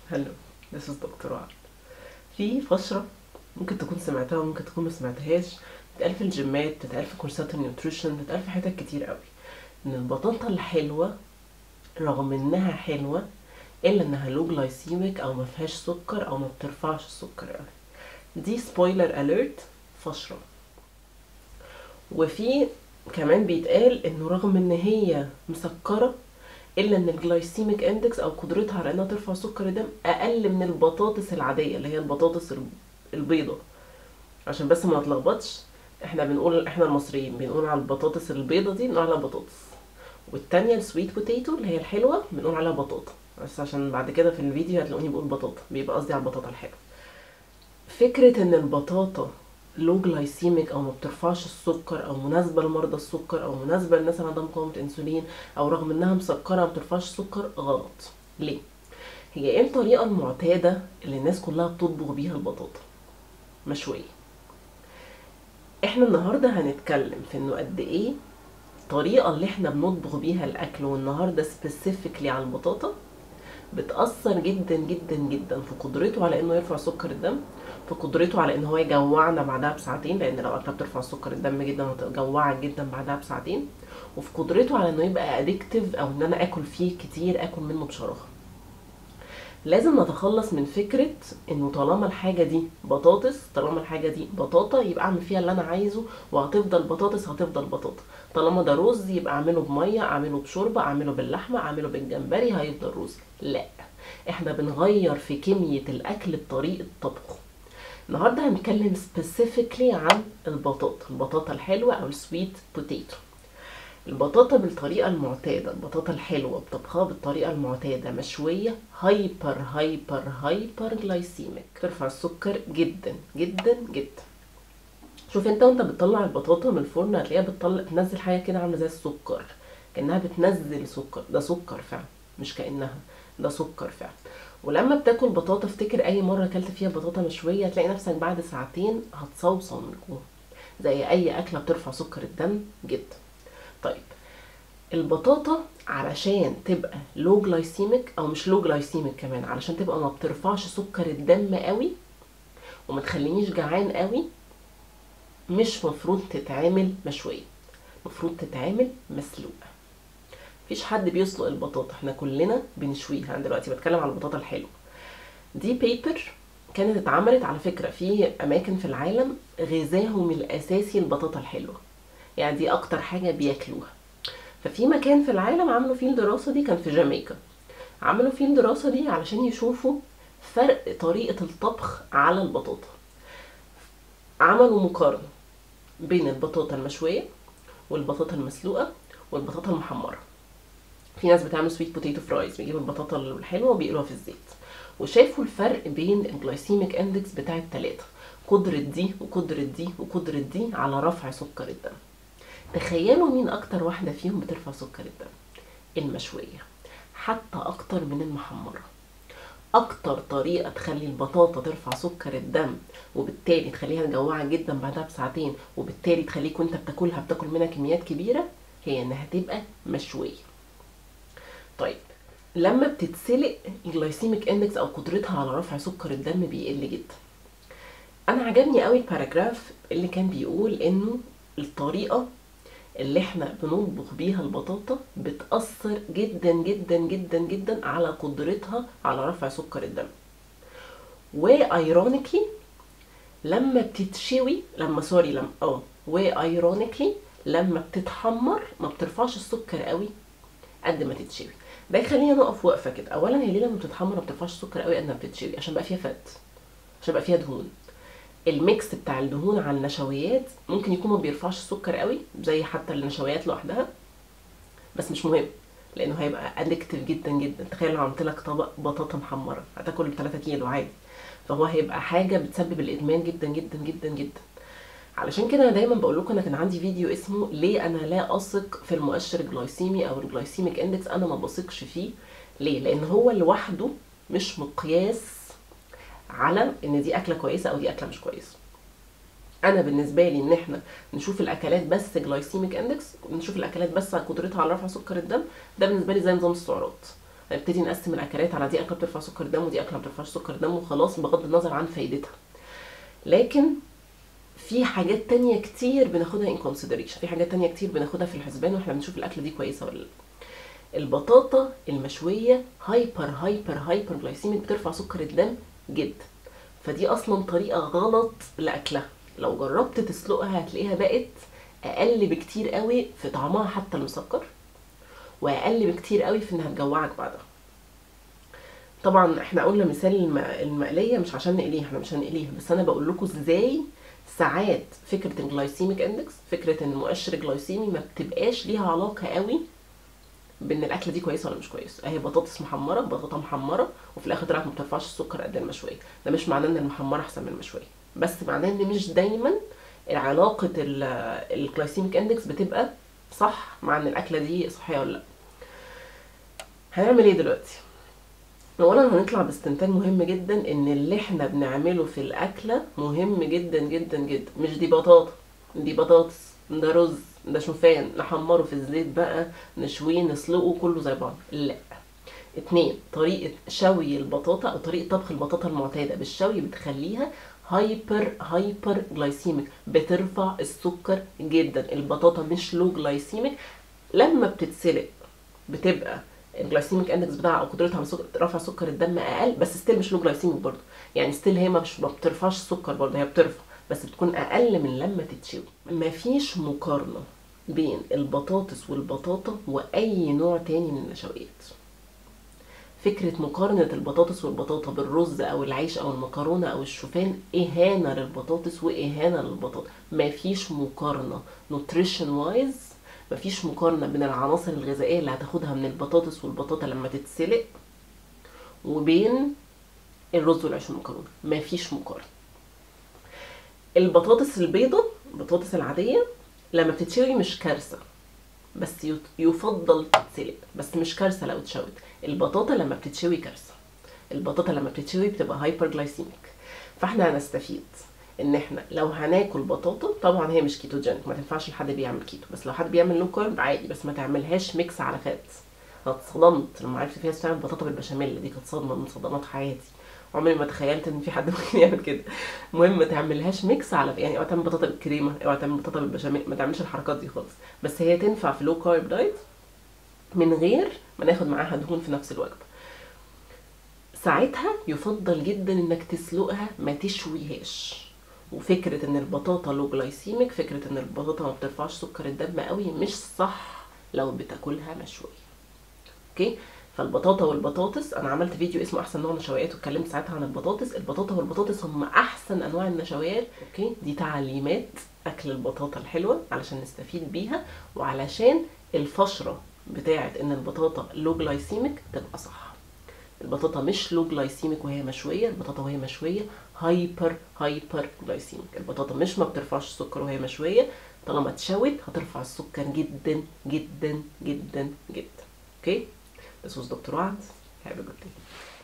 هلو this is دكتور وعد في فشرة ممكن تكون سمعتها وممكن تكون ما سمعتهاش بتتقال في الجيمات بتتقال في كورسات النيوتريشن بتتقال في حتت كتير قوي ان البطاطا الحلوة رغم انها حلوة الا انها لو جلايسيميك او ما فيهاش سكر او ما بترفعش السكر قوي دي سبويلر اليرت فشرة وفي كمان بيتقال انه رغم ان هي مسكرة الا ان الجلايسيميك اندكس او قدرتها على انها ترفع سكر الدم اقل من البطاطس العاديه اللي هي البطاطس البيضه عشان بس ما نتلخبطش احنا بنقول احنا المصريين بنقول على البطاطس البيضه دي بنقول عليها بطاطس والتانية السويت بوتيتو اللي هي الحلوه بنقول عليها بطاطا بس عشان بعد كده في الفيديو هتلاقوني بقول بطاطا بيبقى قصدي على البطاطا الحلوه فكره ان البطاطا لو جلايسيميك او ما بترفعش السكر او مناسبه لمرضى السكر او مناسبه للناس اللي عندها مقاومه انسولين او رغم انها مسكره ما بترفعش السكر غلط ليه هي ايه الطريقه المعتاده اللي الناس كلها بتطبخ بيها البطاطا مشويه احنا النهارده هنتكلم في انه قد ايه الطريقه اللي احنا بنطبخ بيها الاكل والنهارده سبيسيفيكلي على البطاطا بتأثر جدا جدا جدا في قدرته على انه يرفع سكر الدم في قدرته على ان هو يجوعنا بعدها بساعتين لان لو اكله بترفع سكر الدم جدا وتجوعك جدا بعدها بساعتين وفي قدرته على انه يبقى اديكتيف او ان انا اكل فيه كتير اكل منه بشراهه لازم نتخلص من فكرة انه طالما الحاجة دي بطاطس طالما الحاجة دي بطاطا يبقى اعمل فيها اللي انا عايزه وهتفضل بطاطس هتفضل بطاطا طالما ده رز يبقى اعمله بمية اعمله بشوربة اعمله باللحمة اعمله بالجمبري هيفضل رز لا احنا بنغير في كمية الاكل بطريقة طبخه النهارده هنتكلم سبيسيفيكلي عن البطاطا البطاطا الحلوة او السويت بوتيتو البطاطا بالطريقة المعتادة البطاطا الحلوة بطبخها بالطريقة المعتادة مشوية هايبر هايبر هايبر جلايسيميك ترفع السكر جدا جدا جدا شوف انت وانت بتطلع البطاطا من الفرن هتلاقيها بتطلع تنزل حاجة كده عاملة زي السكر كأنها بتنزل سكر ده سكر فعلا مش كأنها ده سكر فعلا ولما بتاكل بطاطا افتكر اي مرة اكلت فيها بطاطا مشوية هتلاقي نفسك بعد ساعتين هتصوصو من جوه زي اي اكلة بترفع سكر الدم جدا طيب البطاطا علشان تبقى لو جلايسيميك او مش لو جلايسيميك كمان علشان تبقى ما بترفعش سكر الدم قوي وما تخلينيش جعان قوي مش مفروض تتعمل مشويه مفروض تتعمل مسلوقه مفيش حد بيسلق البطاطا احنا كلنا بنشويها انا دلوقتي بتكلم على البطاطا الحلوه دي بيبر كانت اتعملت على فكره في اماكن في العالم غذاهم الاساسي البطاطا الحلوه يعني دي اكتر حاجه بياكلوها ففي مكان في العالم عملوا فيه الدراسه دي كان في جامايكا عملوا فيه الدراسه دي علشان يشوفوا فرق طريقه الطبخ على البطاطا عملوا مقارنه بين البطاطا المشويه والبطاطا المسلوقه والبطاطا المحمره في ناس بتعمل سويت بوتيتو فرايز بيجيبوا البطاطا الحلوه وبيقلوها في الزيت وشافوا الفرق بين الجلايسيميك اندكس بتاع التلاته قدرة دي وقدرة دي وقدرة دي على رفع سكر الدم تخيلوا مين اكتر واحدة فيهم بترفع سكر الدم المشوية حتى اكتر من المحمرة اكتر طريقة تخلي البطاطا ترفع سكر الدم وبالتالي تخليها تجوعك جدا بعدها بساعتين وبالتالي تخليك وانت بتاكلها بتاكل منها كميات كبيرة هي انها تبقى مشوية طيب لما بتتسلق الجلايسيميك اندكس او قدرتها على رفع سكر الدم بيقل جدا انا عجبني قوي الباراجراف اللي كان بيقول انه الطريقه اللي احنا بنطبخ بيها البطاطا بتأثر جدا جدا جدا جدا على قدرتها على رفع سكر الدم وايرونيكلي لما بتتشوي لما سوري لما اه وايرونيكلي لما بتتحمر ما بترفعش السكر قوي قد ما تتشوي ده يخلينا نقف وقفه كده اولا هي ليه لما بتتحمر ما بترفعش السكر قوي قد ما بتتشوي عشان بقى فيها فات عشان بقى فيها دهون الميكس بتاع الدهون على النشويات ممكن يكون ما بيرفعش السكر قوي زي حتى النشويات لوحدها بس مش مهم لانه هيبقى ادكتيف جدا جدا تخيل لو عملت لك طبق بطاطا محمره هتاكل 3 كيلو عادي فهو هيبقى حاجه بتسبب الادمان جدا جدا جدا جدا علشان كده انا دايما بقول لكم انا كان عندي فيديو اسمه ليه انا لا اثق في المؤشر الجلايسيمي او الجلايسيميك اندكس انا ما بثقش فيه ليه لان هو لوحده مش مقياس على ان دي اكله كويسه او دي اكله مش كويسه انا بالنسبه لي ان احنا نشوف الاكلات بس جلايسيميك اندكس نشوف الاكلات بس على قدرتها على رفع سكر الدم ده بالنسبه لي زي نظام السعرات هنبتدي نقسم الاكلات على دي اكله بترفع سكر الدم ودي اكله ما بترفعش سكر الدم وخلاص بغض النظر عن فايدتها لكن في حاجات تانية كتير بناخدها in consideration في حاجات تانية كتير بناخدها في الحسبان واحنا بنشوف الاكله دي كويسه ولا لا البطاطا المشويه هايبر هايبر هايبر جلايسيميك بترفع سكر الدم جدا فدي اصلا طريقه غلط لاكلها لو جربت تسلقها هتلاقيها بقت اقل بكتير قوي في طعمها حتى المسكر واقل بكتير قوي في انها تجوعك بعدها طبعا احنا قلنا مثال الم- المقليه مش عشان نقليها احنا مش هنقليها بس انا بقول لكم ازاي ساعات فكره الجلايسيميك اندكس فكره ان المؤشر الجلايسيمي ما بتبقاش ليها علاقه قوي بان الاكله دي كويسه ولا مش كويسه اهي بطاطس محمره بطاطا محمره وفي الاخر طلعت ما بترفعش السكر قد المشويه ده مش معناه ان المحمره احسن من المشويه بس معناه ان مش دايما علاقه الجلايسيميك اندكس بتبقى صح مع ان الاكله دي صحيه ولا لا هنعمل ايه دلوقتي اولا هنطلع باستنتاج مهم جدا ان اللي احنا بنعمله في الاكله مهم جدا جدا جدا مش دي بطاطا دي بطاطس ده رز ده شوفان نحمره في الزيت بقى نشويه نسلقه كله زي بعض لا اتنين طريقة شوي البطاطا او طريقة طبخ البطاطا المعتادة بالشوي بتخليها هايبر هايبر جلايسيميك بترفع السكر جدا البطاطا مش لو جلايسيميك لما بتتسلق بتبقى الجلايسيميك اندكس بتاعها او قدرتها على سك- رفع سكر الدم اقل بس ستيل مش لو جلايسيميك برضه يعني ستيل هي مش ما بترفعش السكر برضه هي بترفع بس بتكون اقل من لما تتشوي مفيش مقارنه بين البطاطس والبطاطا واي نوع تاني من النشويات فكرة مقارنة البطاطس والبطاطا بالرز أو العيش أو المكرونة أو الشوفان إهانة للبطاطس وإهانة للبطاطا مفيش مقارنة نوتريشن وايز مفيش مقارنة بين العناصر الغذائية اللي هتاخدها من البطاطس والبطاطا لما تتسلق وبين الرز والعيش والمكرونة مفيش مقارنة البطاطس البيضة البطاطس العادية لما بتتشوي مش كارثة بس يت- يفضل تتسلق بس مش كارثة لو اتشوت البطاطا لما بتتشوي كارثة البطاطا لما بتتشوي بتبقى هايبر جلايسيميك فاحنا هنستفيد ان احنا لو هناكل بطاطا طبعا هي مش كيتوجينيك ما تنفعش لحد بيعمل كيتو بس لو حد بيعمل لو كارب عادي بس ما تعملهاش ميكس على فات انا اتصدمت لما عرفت فيها بتعمل بطاطا بالبشاميل دي كانت صدمه من صدمات حياتي عمري ما تخيلت ان في حد ممكن يعمل كده المهم ما تعملهاش ميكس على يعني اوعى تعمل بطاطا بالكريمه اوعى تعمل بطاطا بالبشاميل ما تعملش الحركات دي خالص بس هي تنفع في لو كارب دايت من غير ما ناخد معاها دهون في نفس الوجبه ساعتها يفضل جدا انك تسلقها ما تشويهاش وفكره ان البطاطا لو جلايسيميك فكره ان البطاطا ما بترفعش سكر الدم قوي مش صح لو بتاكلها مشويه اوكي فالبطاطا والبطاطس انا عملت فيديو اسمه احسن نوع نشويات واتكلمت ساعتها عن البطاطس البطاطا والبطاطس هم احسن انواع النشويات اوكي دي تعليمات اكل البطاطا الحلوه علشان نستفيد بيها وعلشان الفشره بتاعه ان البطاطا لو جلايسيميك تبقى صح البطاطا مش لو جلايسيميك وهي مشويه البطاطا وهي مشويه هايبر هايبر جلايسيميك البطاطا مش ما بترفعش السكر وهي مشويه طالما اتشوت هترفع السكر جدا جدا جدا جدا اوكي This was Dr. Wad. Have a good day.